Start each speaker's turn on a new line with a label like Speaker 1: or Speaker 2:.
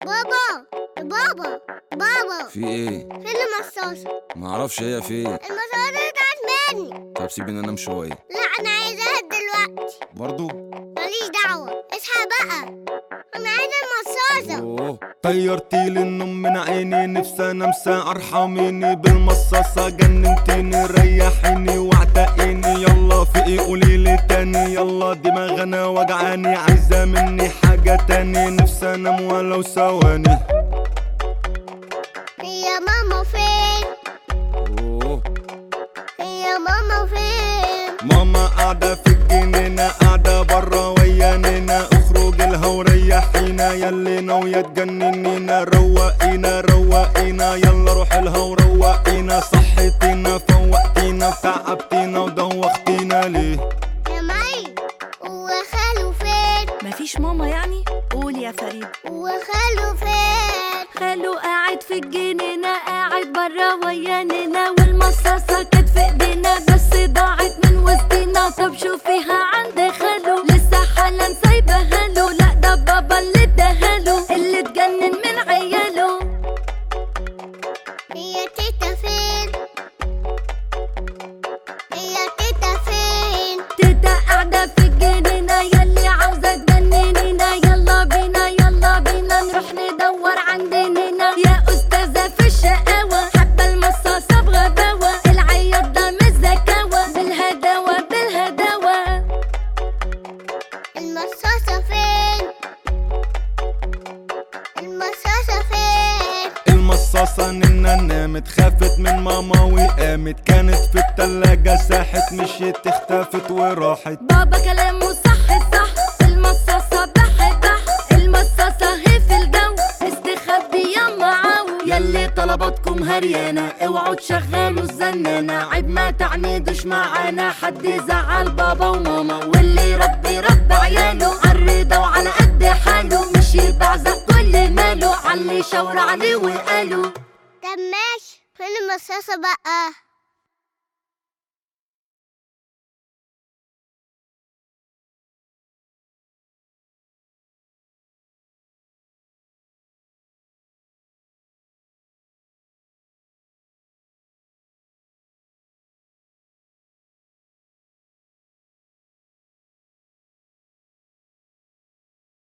Speaker 1: بابا بابا بابا
Speaker 2: في ايه
Speaker 1: فين المصاصة
Speaker 2: معرفش هي فين
Speaker 1: المصاصة بتاعت مني
Speaker 2: طب سيبني انام شويه
Speaker 1: لا انا عايزاها دلوقتي
Speaker 2: برضو
Speaker 1: ماليش دعوة اصحى بقى انا عايزة المصاصة
Speaker 2: اوه
Speaker 3: طيرتيلي النوم من عيني نفسي انام ساعة ارحميني بالمصاصة جننتيني ريحيني واعتقيني يلا في ايه قوليلي تاني يلا دماغنا وجعاني عايزة مني حاجة تاني نفسي انام ولو ثواني
Speaker 1: هي ماما فين
Speaker 2: اوه
Speaker 1: هي ماما فين
Speaker 3: ماما قاعدة في الجنينة قاعدة برا ويانينا اخرج لها وريحينا يلي ناوية تجننينا روقينا روقينا يلا روح لها وروقينا صحتينا فوقتينا تعبتينا ودوختينا ليه
Speaker 1: يا مي وخاله فين
Speaker 4: مفيش ماما يعني قول يا فريد
Speaker 1: وخاله فين
Speaker 4: خاله قاعد في الجنينة قاعد برا وياننا والمصاصة كانت في ايدينا بس ضاعت من وسطينا طب شوفيها عند خاله لسه حالا سايبها له لا ده بابا اللي اداهاله اللي اتجنن من عياله
Speaker 1: هي تيتا فين هي تيتا فين
Speaker 4: تيتا قاعدة في الجنينة يلي عاوزة تجننينا يلا بينا يلا بينا نروح ندور عند نينا يا أستاذة في الشقاوة حابة المصاصة بغباوة العياط ده مش زكاوة بالهداوة بالهداوة
Speaker 1: المصاصة فين المصاصة فين
Speaker 3: المصاصة ننا نامت خافت من ماما وقامت كانت في التلاجة ساحت مشيت اختفت وراحت
Speaker 4: بابا كلامه صح صح المصاصة بح بح المصاصة هي في الجو استخبية معاه يلي طلباتكم هريانة اوعوا تشغلوا الزنانة عيب ما تعنيدوش معانا حد يزعل بابا وماما واللي يربي رب عياله عالرضا وعلى قد حاله مش يبعزق كل ماله علي شاور عليه وقاله
Speaker 1: طب ماشي فين المصاصة بقى